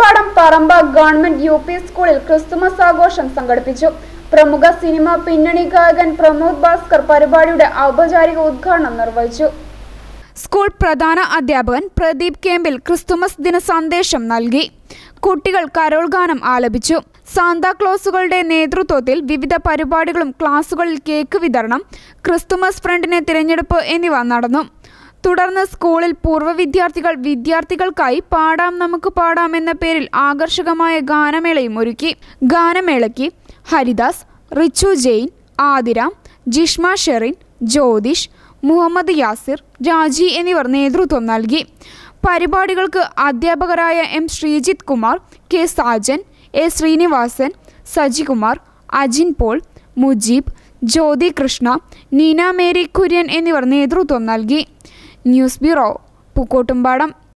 Pookkottumpadam Paramba government U P സ്കൂളിൽ Christmas ആഘോഷം സംഘടിപ്പിച്ചു പ്രമുഖ സിനിമ പിന്നണി ഗായകൻ പ്രമോദ് ഭാസ്കർ പരിപാടിയുടെ ഔപചാരിക ഉദ്ഘാടനം നിർവഹിച്ചു സ്കൂൾ പ്രധാന അധ്യാപകൻ പ്രദീപ് കേമ്പിൽ ക്രിസ്തുമസ് ദിന സന്ദേശം നൽകി കുട്ടികൾ കരോൾ ഗാനം ആലപിച്ചു സാന്താക്ലോസുകളുടെ നേതൃത്വത്തിൽ വിവിധ പരിപാടികളും ക്ലാസുകളിൽ കേക്ക് വിതരണം ക്രിസ്തുമസ് ഫ്രണ്ടിനെ തിരഞ്ഞെടുപ്പ് എന്നിവ നടന്നു തുടർന്ന് സ്കൂളിൽ പൂർവ്വ വിദ്യാർത്ഥികൾ വിദ്യാർത്ഥികൾക്കായി പാടാം നമുക്ക് പാടാം എന്ന പേരിൽ ആകർഷകമായ ഗാനമേളയും ഒരുക്കി ഗാനമേളയ്ക്ക് ഹരിദാസ് റിച്ചു ജെയിൻ ആതിര ജിഷ്മ ഷെറിൻ ജ്യോതിഷ് മുഹമ്മദ് യാസിർ രാജി എന്നിവർ നേതൃത്വം നൽകി പരിപാടികൾക്ക് അധ്യാപകരായ M Sreejith Kumar K Sajan A Srinivasan Sajikumar Ajin Paul Mujeeb Jyothi Krishna Neena Mary Kurian എന്നിവർ നേതൃത്വം നൽകി ന്യൂസ് ബ്യൂറോ പൂക്കോട്ടുംപാടം